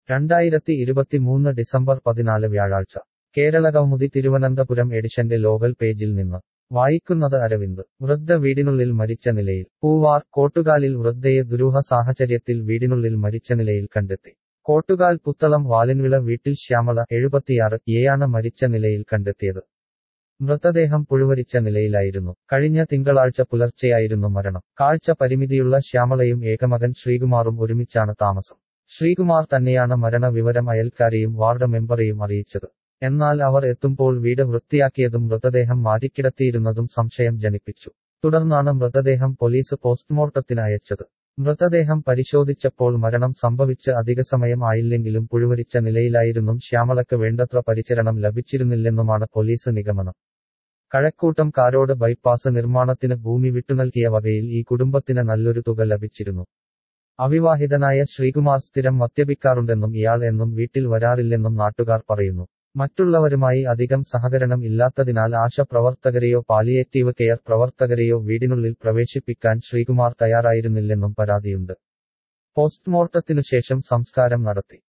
രണ്ടായിരത്തി ഇരുപത്തിമൂന്ന് ഡിസംബർ പതിനാല് വ്യാഴാഴ്ച കേരളകൗമുദി തിരുവനന്തപുരം എഡിഷന്റെ ലോകൽ പേജിൽ നിന്ന് വായിക്കുന്നത് അരവിന്ദ് വൃദ്ധ വീടിനുള്ളിൽ മരിച്ച നിലയിൽ പൂവാർ കോട്ടുകാലിൽ വൃദ്ധയെ ദുരൂഹ സാഹചര്യത്തിൽ വീടിനുള്ളിൽ മരിച്ച നിലയിൽ കണ്ടെത്തി കോട്ടുകാൽ പുത്തളം വാലിൻവിള വീട്ടിൽ ശ്യാമള എഴുപത്തിയാറ് എയാണ് മരിച്ച നിലയിൽ കണ്ടെത്തിയത് മൃതദേഹം പുഴുവരിച്ച നിലയിലായിരുന്നു കഴിഞ്ഞ തിങ്കളാഴ്ച പുലർച്ചെയായിരുന്നു മരണം കാഴ്ച പരിമിതിയുള്ള ശ്യാമളയും ഏകമകൻ ശ്രീകുമാറും ഒരുമിച്ചാണ് താമസം ശ്രീകുമാർ തന്നെയാണ് മരണ വിവരം അയൽക്കാരെയും വാർഡ് മെമ്പറെയും അറിയിച്ചത് എന്നാൽ അവർ എത്തുമ്പോൾ വീട് വൃത്തിയാക്കിയതും മൃതദേഹം മാറ്റിക്കിടത്തിയിരുന്നതും സംശയം ജനിപ്പിച്ചു തുടർന്നാണ് മൃതദേഹം പോലീസ് പോസ്റ്റ്മോർട്ടത്തിന് അയച്ചത് മൃതദേഹം പരിശോധിച്ചപ്പോൾ മരണം സംഭവിച്ച് അധികസമയം ആയില്ലെങ്കിലും പുഴുവരിച്ച നിലയിലായിരുന്നും ശ്യാമളക്ക് വേണ്ടത്ര പരിചരണം ലഭിച്ചിരുന്നില്ലെന്നുമാണ് പോലീസ് നിഗമനം കഴക്കൂട്ടം കാരോട് ബൈപ്പാസ് നിർമ്മാണത്തിന് ഭൂമി വിട്ടുനൽകിയ വകയിൽ ഈ കുടുംബത്തിന് നല്ലൊരു തുക ലഭിച്ചിരുന്നു അവിവാഹിതനായ ശ്രീകുമാർ സ്ഥിരം മദ്യപിക്കാറുണ്ടെന്നും ഇയാൾ എന്നും വീട്ടിൽ വരാറില്ലെന്നും നാട്ടുകാർ പറയുന്നു മറ്റുള്ളവരുമായി അധികം സഹകരണം ഇല്ലാത്തതിനാൽ ആശ പ്രവർത്തകരെയോ പാലിയേറ്റീവ് കെയർ പ്രവർത്തകരെയോ വീടിനുള്ളിൽ പ്രവേശിപ്പിക്കാൻ ശ്രീകുമാർ തയ്യാറായിരുന്നില്ലെന്നും പരാതിയുണ്ട് പോസ്റ്റ്മോർട്ടത്തിനുശേഷം സംസ്കാരം നടത്തി